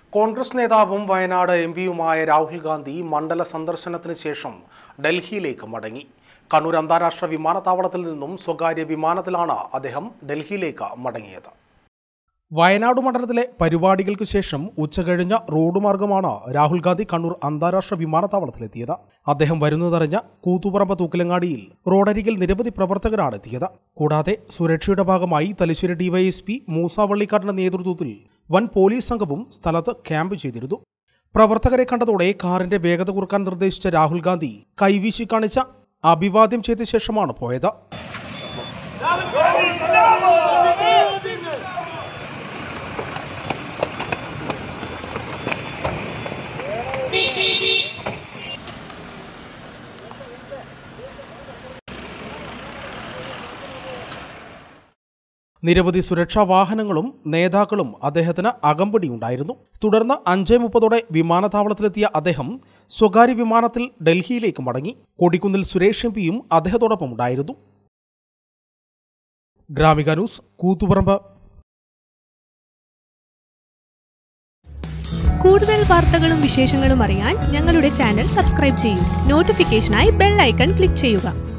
കോൺഗ്രസ് നേതാവും വയനാട് എം പിയുമായ രാഹുൽ ഗാന്ധി മണ്ഡല സന്ദർശനത്തിന് ശേഷം ഡൽഹിയിലേക്ക് മടങ്ങി കണ്ണൂർ അന്താരാഷ്ട്ര വിമാനത്താവളത്തിൽ നിന്നും സ്വകാര്യ വിമാനത്തിലാണ് അദ്ദേഹം ഡൽഹിയിലേക്ക് മടങ്ങിയത് വയനാട് മണ്ഡലത്തിലെ പരിപാടികൾക്ക് ശേഷം ഉച്ചകഴിഞ്ഞ റോഡ് മാർഗമാണ് രാഹുൽ ഗാന്ധി കണ്ണൂർ അന്താരാഷ്ട്ര വിമാനത്താവളത്തിലെത്തിയത് അദ്ദേഹം വരുന്നതറിഞ്ഞ കൂത്തുപറമ്പ് തൂക്കിലങ്ങാടിയിൽ റോഡരികിൽ നിരവധി പ്രവർത്തകരാണ് എത്തിയത് കൂടാതെ സുരക്ഷയുടെ ഭാഗമായി തലശ്ശേരി ഡിവൈഎസ്പി മൂസ വള്ളിക്കാടിന്റെ നേതൃത്വത്തിൽ വൻ പോലീസ് സംഘവും സ്ഥലത്ത് ക്യാമ്പ് ചെയ്തിരുന്നു പ്രവർത്തകരെ കണ്ടതോടെ കാറിന്റെ വേഗത കുറക്കാൻ നിർദ്ദേശിച്ച രാഹുൽ ഗാന്ധി കൈവീശി കാണിച്ച അഭിവാദ്യം ചെയ്ത ശേഷമാണ് പോയത് നിരവധി സുരക്ഷാ വാഹനങ്ങളും നേതാക്കളും അദ്ദേഹത്തിന് അകമ്പടിയുണ്ടായിരുന്നു തുടർന്ന് അഞ്ചേ മുപ്പതോടെ വിമാനത്താവളത്തിലെത്തിയ അദ്ദേഹം സ്വകാര്യ വിമാനത്തിൽ ഡൽഹിയിലേക്ക് മടങ്ങി കൊടിക്കുന്നിൽ സുരേഷ് എം പിയും അദ്ദേഹത്തോടൊപ്പം ഉണ്ടായിരുന്നു ഗ്രാമിക ന്യൂസ് കൂത്തുപറമ്പ് കൂടുതൽ വാർത്തകളും വിശേഷങ്ങളും അറിയാൻ ഞങ്ങളുടെ ചാനൽ സബ്സ്ക്രൈബ് ചെയ്യൂ നോട്ടിഫിക്കേഷനായി ബെൽ ഐക്കൺ ക്ലിക്ക് ചെയ്യുക